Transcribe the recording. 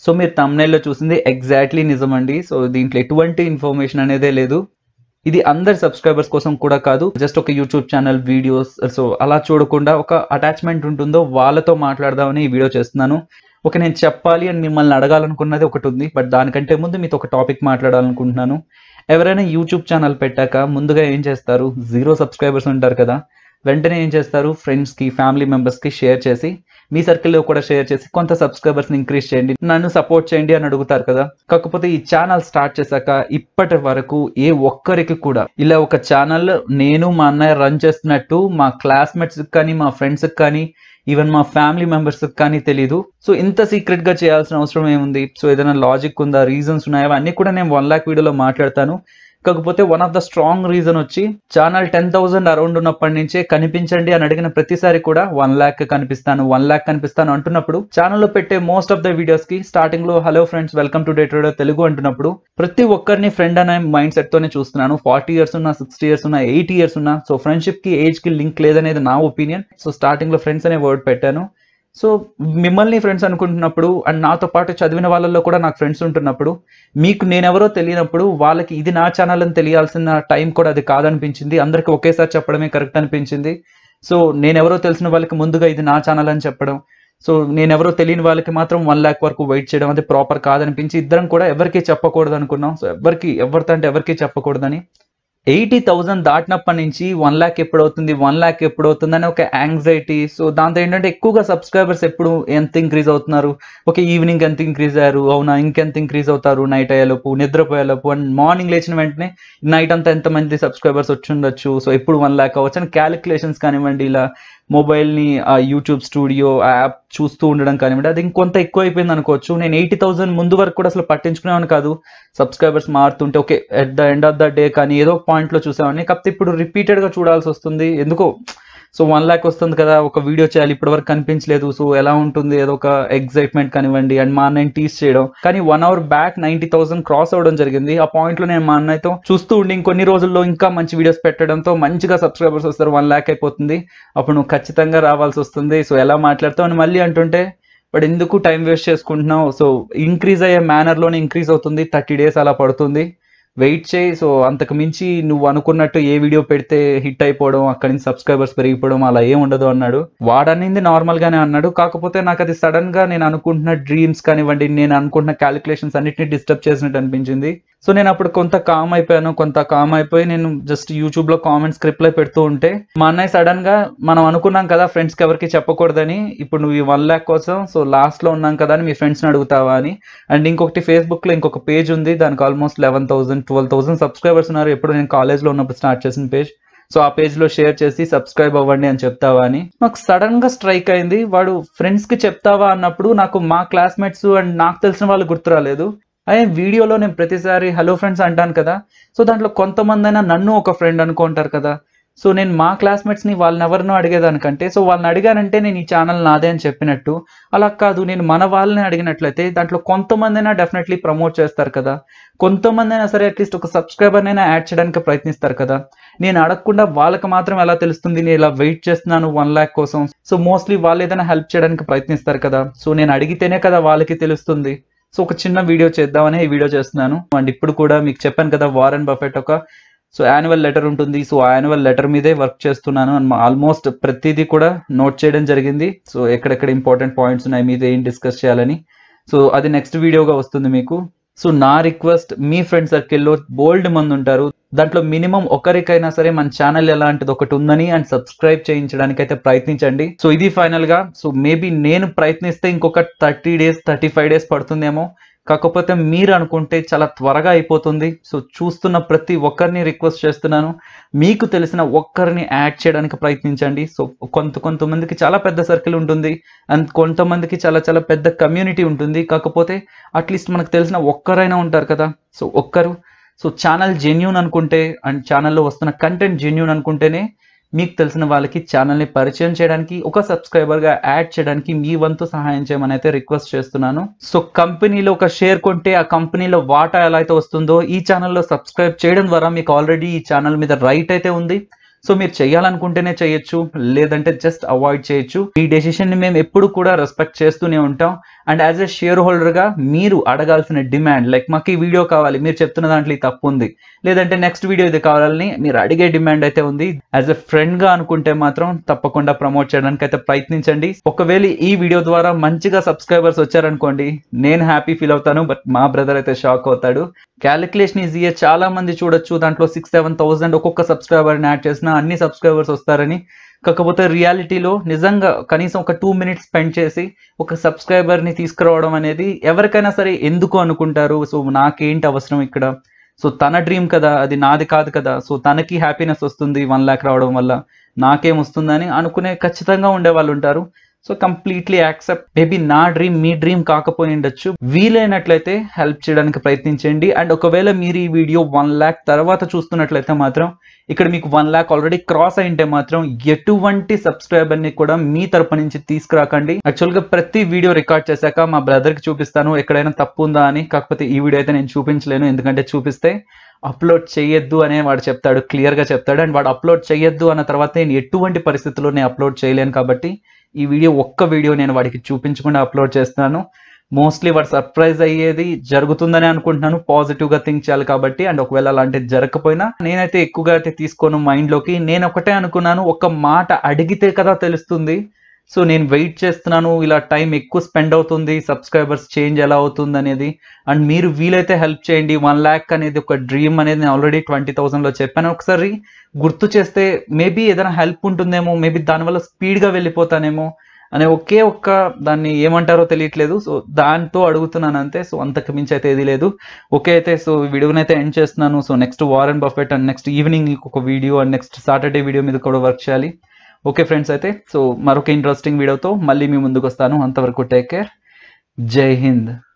so మీరు తమ్నైల్లో చూసింది exactly నిజమండి సో దీంట్లో ఎటువంటి ఇన్ఫర్మేషన్ అనేదే లేదు ఇది అందరి సబ్స్క్రైబర్స్ కోసం కూడా కాదు జస్ట్ ఒక యూట్యూబ్ ఛానల్ వీడియోస్ సో అలా చూడకుండా ఒక అటాచ్మెంట్ ఉంటుందో వాళ్ళతో మాట్లాడదామని ఈ వీడియో చేస్తున్నాను ఒక నేను చెప్పాలి అని మిమ్మల్ని అడగాలనుకున్నది ఒకటి ఉంది బట్ దానికంటే ముందు మీతో ఒక టాపిక్ మాట్లాడాలనుకుంటున్నాను ఎవరైనా యూట్యూబ్ ఛానల్ పెట్టాక ముందుగా ఏం చేస్తారు జీరో సబ్స్క్రైబర్స్ ఉంటారు కదా వెంటనే ఏం చేస్తారు ఫ్రెండ్స్కి ఫ్యామిలీ మెంబర్స్కి షేర్ చేసి మీ సర్కిల్లో కూడా షేర్ చేసి కొంత సబ్స్క్రైబర్స్ని ఇంక్రీజ్ చేయండి నన్ను సపోర్ట్ చేయండి అని అడుగుతారు కదా కాకపోతే ఈ ఛానల్ స్టార్ట్ చేశాక ఇప్పటి వరకు ఏ ఒక్కరికి కూడా ఇలా ఒక ఛానల్ నేను మా అన్నయ్య రన్ చేస్తున్నట్టు మా క్లాస్మేట్స్కి కానీ మా ఫ్రెండ్స్కి కానీ ఈవెన్ మా ఫ్యామిలీ మెంబర్స్ కానీ తెలీదు సో ఇంత సీక్రెట్ గా చేయాల్సిన అవసరం ఏముంది సో ఏదైనా లాజిక్ ఉందా రీజన్స్ ఉన్నాయా అవన్నీ కూడా నేను వన్ లాక్ వీడియోలో మాట్లాడతాను కాకపోతే one of the strong reason వచ్చి ఛానల్ టెన్ థౌసండ్ అరౌండ్ ఉన్నప్పటి నుంచే కనిపించండి అని అడిగిన ప్రతిసారి కూడా వన్ ల్యాక్ కనిపిస్తాను వన్ ల్యాక్ కనిపిస్తాను అంటున్నప్పుడు ఛానల్లో పెట్టే మోస్ట్ ఆఫ్ ద వీడియోస్ కి స్టార్టింగ్ లో hello friends welcome to date Telugu అంటున్నప్పుడు ప్రతి ఒక్కరిని ఫ్రెండ్ అనే మైండ్ సెట్ తోనే చూస్తున్నాను ఫార్టీ ఇయర్స్ ఉన్నా సిక్స్టీ ఇయర్స్ ఉన్నా ఎయిటీ ఇయర్స్ ఉన్నా సో ఫ్రెండ్షిప్ కి ఏజ్ కి లింక్ లేదనేది నా ఒపీనియన్ సో స్టార్టింగ్ లో ఫ్రెండ్స్ అనే వర్డ్ పెట్టాను సో మిమ్మల్ని ఫ్రెండ్స్ అనుకుంటున్నప్పుడు అండ్ నాతో పాటు చదివిన వాళ్ళల్లో కూడా నాకు ఫ్రెండ్స్ ఉంటున్నప్పుడు మీకు నేనెవరో తెలియనప్పుడు వాళ్ళకి ఇది నా ఛానల్ అని తెలియాల్సిన టైం కూడా అది కాదనిపించింది అందరికి ఒకేసారి చెప్పడమే కరెక్ట్ అనిపించింది సో నేనెవరో తెలిసిన వాళ్ళకి ముందుగా ఇది నా ఛానల్ అని చెప్పడం సో నేనెవరో తెలియని వాళ్ళకి మాత్రం వన్ ల్యాక్ వరకు వెయిట్ చేయడం అది ప్రాపర్ కాదనిపించి ఇద్దరం కూడా ఎవరికి చెప్పకూడదు అనుకున్నాం సో ఎవరికి ఎవరితో అంటే ఎవరికి చెప్పకూడదని ఎయిటీ థౌజండ్ దాటినప్పటి నుంచి వన్ ల్యాక్ ఎప్పుడు అవుతుంది వన్ ల్యాక్ ఎప్పుడు అవుతుంది అని ఒక యాంగ్జైటీ సో దాంతో ఏంటంటే ఎక్కువగా సబ్స్క్రైబర్స్ ఎప్పుడు ఎంత ఇంక్రీజ్ అవుతున్నారు ఒక ఈవినింగ్ ఎంత ఇంక్రీజ్ అయ్యారు అవునా ఇంకెంత ఇంక్రీజ్ అవుతారు నైట్ అయ్యేలోపు నిద్రపోయేలోపు అండ్ మార్నింగ్ లేచిన వెంటనే నైట్ అంతా ఎంతమంది సబ్స్క్రైబర్స్ వచ్చి ఉండొచ్చు సో ఎప్పుడు వన్ ల్యాక్ అవ్వచ్చు అని క్యాలిక్యులేషన్స్ కానివ్వండి ఇలా మొబైల్ని ఆ యూట్యూబ్ స్టూడియో యాప్ చూస్తూ ఉండడం కానివ్వండి అది ఇంకొంత ఎక్కువ అయిపోయింది అనుకోవచ్చు నేను ఎయిటీ థౌసండ్ ముందు వరకు కూడా అసలు పట్టించుకునేవాని కాదు సబ్స్క్రైబర్స్ మారుతుంటే okay at the end of the day కానీ ఏదో పాయింట్లో చూసేవాడిని కాకపోతే ఇప్పుడు రిపీటెడ్గా చూడాల్సి వస్తుంది ఎందుకో సో వన్ ల్యాక్ వస్తుంది కదా ఒక వీడియో చేయాలి ఇప్పటి వరకు కనిపించలేదు సో ఎలా ఉంటుంది ఏదో ఒక ఎగ్జైట్మెంట్ కానివ్వండి అండ్ మా అన్నయ్యని టీస్ చేయడం కానీ one hour back ninety thousand cross అవ్వడం జరిగింది ఆ పాయింట్ లో నేను మా అన్నయ్యతో చూస్తూ ఉండి ఇంకొన్ని రోజుల్లో ఇంకా మంచి వీడియోస్ పెట్టడంతో మంచిగా సబ్స్క్రైబర్స్ వస్తారు వన్ ల్యాక్ అయిపోతుంది అప్పుడు నువ్వు ఖచ్చితంగా రావాల్సి వస్తుంది సో ఎలా మాట్లాడతావు అని మళ్ళీ అంటుంటే బట్ ఎందుకు టైం వేస్ట్ చేసుకుంటున్నావు సో ఇంక్రీజ్ అయ్యే మేనర్లోనే ఇంక్రీజ్ అవుతుంది థర్టీ డేస్ అలా పడుతుంది వెయిట్ చేయి సో అంతకు మించి నువ్వు అనుకున్నట్టు ఏ వీడియో పెడితే హిట్ అయిపోవడం అక్కడి నుంచి సబ్స్క్రైబర్స్ పెరిగిపోవడం అలా ఏం ఉండదు అన్నాడు వాడనింది నార్మల్ గానే అన్నాడు కాకపోతే నాకు అది సడన్ గా నేను అనుకుంటున్న డ్రీమ్స్ కానివ్వండి నేను అనుకుంటున్న క్యాలిక్యులేషన్స్ అన్నిటిని డిస్టర్బ్ చేసినట్టు అనిపించింది సో నేను అప్పుడు కొంత కామ్ అయిపోయాను కొంత కామ్ అయిపోయి నేను జస్ట్ యూట్యూబ్ లో కామెంట్స్ రిప్లై పెడుతూ ఉంటే మా అన్నయ్య సడన్ గా మనం అనుకున్నాం కదా ఫ్రెండ్స్ కి ఎవరికి చెప్పకూడదని ఇప్పుడు నువ్వు ఈ వన్ ల్యాక్ కోసం సో లాస్ట్ లో ఉన్నాం కదా అని మీ ఫ్రెండ్స్ ని అడుగుతావా అని అండ్ ఇంకొకటి ఫేస్బుక్ లో ఇంకొక పేజ్ ఉంది దానికి almost eleven thousand twelve thousand subscribers ఉన్నారు ఎప్పుడు నేను కాలేజ్ లో ఉన్నప్పుడు స్టార్ట్ చేసిన పేజ్ సో ఆ పేజ్ లో షేర్ చేసి సబ్స్క్రైబ్ అవ్వండి అని చెప్తావా అని నాకు సడన్ గా స్ట్రైక్ అయింది వాడు ఫ్రెండ్స్ కి చెప్తావా అన్నప్పుడు నాకు మా క్లాస్మేట్స్ అండ్ నాకు తెలిసిన వాళ్ళు గుర్తు రాలేదు అదే వీడియోలో నేను ప్రతిసారి హలో ఫ్రెండ్స్ అంటాను కదా సో దాంట్లో కొంతమంది అయినా నన్ను ఒక ఫ్రెండ్ అనుకుంటారు కదా సో నేను మా క్లాస్మేట్స్ని వాళ్ళని ఎవరినో అడిగేదానికంటే సో వాళ్ళని అడిగానంటే నేను ఈ ఛానల్ నాదే అని చెప్పినట్టు అలా కాదు నేను మన వాళ్ళని అడిగినట్లయితే దాంట్లో కొంతమంది అయినా డెఫినెట్లీ ప్రమోట్ చేస్తారు కదా కొంతమంది అయినా సరే అట్లీస్ట్ ఒక సబ్స్క్రైబర్నైనా యాడ్ చేయడానికి ప్రయత్నిస్తారు కదా నేను అడగకుండా వాళ్ళకి మాత్రం ఎలా తెలుస్తుంది నేను ఇలా వెయిట్ చేస్తున్నాను వన్ ల్యాక్ కోసం సో మోస్ట్లీ వాళ్ళు ఏదైనా హెల్ప్ చేయడానికి ప్రయత్నిస్తారు కదా సో నేను అడిగితేనే కదా వాళ్ళకి తెలుస్తుంది సో ఒక చిన్న వీడియో చేద్దామని ఈ వీడియో చేస్తున్నాను అండ్ ఇప్పుడు కూడా మీకు చెప్పాను కదా వారెన్ బఫెట్ ఒక సో యాన్యువల్ లెటర్ ఉంటుంది సో ఆ యాన్యువల్ లెటర్ మీదే వర్క్ చేస్తున్నాను అండ్ ఆల్మోస్ట్ ప్రతిదీ కూడా నోట్ చేయడం జరిగింది సో ఎక్కడెక్కడ ఇంపార్టెంట్ పాయింట్స్ ఉన్నాయి మీద ఏం డిస్కస్ చేయాలని సో అది నెక్స్ట్ వీడియోగా వస్తుంది మీకు సో నా రిక్వెస్ట్ మీ ఫ్రెండ్ సర్కిల్లో బోల్డ్ మంది ఉంటారు దాంట్లో మినిమం ఒకరికైనా సరే మన ఛానల్ ఎలాంటిది ఒకటి ఉందని అండ్ సబ్స్క్రైబ్ చేయించడానికి అయితే ప్రయత్నించండి సో ఇది ఫైనల్ గా సో మేబీ నేను ప్రయత్నిస్తే ఇంకొక thirty days thirty five days పడుతుందేమో కాకపోతే మీరు అనుకుంటే చాలా త్వరగా అయిపోతుంది సో చూస్తున్న ప్రతి ఒక్కరిని రిక్వెస్ట్ చేస్తున్నాను మీకు తెలిసిన ఒక్కరిని యాడ్ చేయడానికి ప్రయత్నించండి సో కొంత కొంతమందికి చాలా పెద్ద సర్కిల్ ఉంటుంది అండ్ కొంతమందికి చాలా చాలా పెద్ద కమ్యూనిటీ ఉంటుంది కాకపోతే అట్లీస్ట్ మనకు తెలిసిన ఒక్కరైనా ఉంటారు కదా సో ఒక్కరు సో ఛానల్ జెన్యూన్ అనుకుంటే అండ్ ఛానల్లో వస్తున్న కంటెంట్ జెన్యూన్ అనుకుంటేనే మీకు తెలిసిన వాళ్ళకి ఛానల్ని పరిచయం చేయడానికి ఒక సబ్స్క్రైబర్గా యాడ్ చేయడానికి మీ వంతు సహాయం చేయమని అయితే రిక్వెస్ట్ చేస్తున్నాను సో కంపెనీలో ఒక షేర్ కొంటే ఆ కంపెనీలో వాటా ఎలా అయితే వస్తుందో ఈ ఛానల్లో సబ్స్క్రైబ్ చేయడం ద్వారా మీకు ఆల్రెడీ ఈ ఛానల్ మీద రైట్ అయితే ఉంది సో మీరు చేయాలనుకుంటేనే చేయొచ్చు లేదంటే జస్ట్ అవాయిడ్ చేయొచ్చు ఈ డెసిషన్ ని మేము ఎప్పుడు కూడా రెస్పెక్ట్ చేస్తూనే ఉంటాం and as a shareholder గా మీరు అడగాల్సిన డిమాండ్ లైక్ మాకు ఈ వీడియో కావాలి మీరు చెప్తున్న దాంట్లో ఈ తప్పు ఉంది లేదంటే నెక్స్ట్ వీడియో ఇది కావాలని మీరు అడిగే డిమాండ్ అయితే ఉంది యాజ్ ఎ ఫ్రెండ్ గా అనుకుంటే మాత్రం తప్పకుండా ప్రమోట్ చేయడానికి అయితే ప్రయత్నించండి ఒకవేళ ఈ వీడియో ద్వారా మంచిగా సబ్స్క్రైబర్స్ వచ్చారనుకోండి నేను హ్యాపీ ఫీల్ అవుతాను బట్ మా బ్రదర్ అయితే షాక్ అవుతాడు క్యాలిక్యులేషన్ ఈజీయే చాలా మంది చూడొచ్చు దాంట్లో సిక్స్ సెవెన్ థౌసండ్ ఒక్కొక్క సబ్స్క్రైబర్ని యాడ్ చేసినా అన్ని సబ్స్క్రైబర్స్ వస్తారని కాకపోతే రియాలిటీలో నిజంగా కనీసం ఒక టూ మినిట్స్ స్పెండ్ చేసి ఒక సబ్స్క్రైబర్ని తీసుకురావడం అనేది ఎవరికైనా సరే ఎందుకు అనుకుంటారు సో నాకేంటి అవసరం ఇక్కడ సో తన డ్రీమ్ కదా అది నాది కాదు కదా సో తనకి హ్యాపీనెస్ వస్తుంది వన్ ల్యాక్ రావడం వల్ల నాకేం వస్తుందని అనుకునే ఖచ్చితంగా ఉండే వాళ్ళు ఉంటారు సో కంప్లీట్లీ యాక్సెప్ట్ మేబీ నా డ్రీమ్ మీ డ్రీమ్ కాకపోయి ఉండొచ్చు వీలైనట్లయితే హెల్ప్ చేయడానికి ప్రయత్నించండి అండ్ ఒకవేళ మీరు ఈ వీడియో వన్ ల్యాక్ తర్వాత చూస్తున్నట్లయితే మాత్రం ఇక్కడ మీకు వన్ ల్యాక్ ఆల్రెడీ క్రాస్ అయింటే మాత్రం ఎటువంటి సబ్స్క్రైబర్ ని కూడా మీ తరపు నుంచి తీసుకురాకండి యాక్చువల్ గా ప్రతి వీడియో రికార్డ్ చేశాక మా బ్రదర్ కి చూపిస్తాను ఎక్కడైనా తప్పు ఉందా అని కాకపోతే ఈ వీడియో అయితే నేను చూపించలేను ఎందుకంటే చూపిస్తే అప్లోడ్ చేయొద్దు అనే వాడు చెప్తాడు క్లియర్ గా చెప్తాడు అండ్ వాడు అప్లోడ్ చేయొద్దు అన్న తర్వాత నేను ఎటువంటి పరిస్థితుల్లో నేను అప్లోడ్ చేయలేను కాబట్టి ఈ వీడియో ఒక్క వీడియో నేను వాడికి చూపించకుండా అప్లోడ్ చేస్తాను మోస్ట్లీ వాడు సర్ప్రైజ్ అయ్యేది జరుగుతుందని అనుకుంటున్నాను పాజిటివ్ గా థింక్ చేయాలి కాబట్టి అండ్ ఒకవేళ అలాంటిది జరగకపోయినా నేనైతే ఎక్కువగా అయితే తీసుకోను మైండ్ లోకి నేను ఒకటే అనుకున్నాను ఒక మాట అడిగితే కదా తెలుస్తుంది సో నేను వెయిట్ చేస్తున్నాను ఇలా టైం ఎక్కువ స్పెండ్ అవుతుంది సబ్స్క్రైబర్స్ చేంజ్ ఎలా అవుతుంది అనేది అండ్ మీరు వీలైతే హెల్ప్ చేయండి వన్ ల్యాక్ అనేది ఒక డ్రీమ్ అనేది నేను ఆల్రెడీ ట్వంటీ థౌసండ్లో చెప్పాను ఒకసారి గుర్తు చేస్తే మేబీ ఏదైనా హెల్ప్ ఉంటుందేమో మేబీ దానివల్ల స్పీడ్గా వెళ్ళిపోతానేమో అనే ఒకే ఒక్క దాన్ని ఏమంటారో తెలియట్లేదు సో దాంతో అడుగుతున్నాను అంతే సో అంతకు మించి అయితే ఏది లేదు ఓకే అయితే సో వీడియోనైతే ఎండ్ చేస్తున్నాను so next Warren Buffett and next evening ఒక video and next Saturday video మీద కూడా వర్క్ చేయాలి ఓకే ఫ్రెండ్స్ అయితే సో మరొక ఇంట్రెస్టింగ్ వీడియోతో మళ్ళీ మీ ముందుకు వస్తాను అంతవరకు టేక్ కేర్ జై హింద్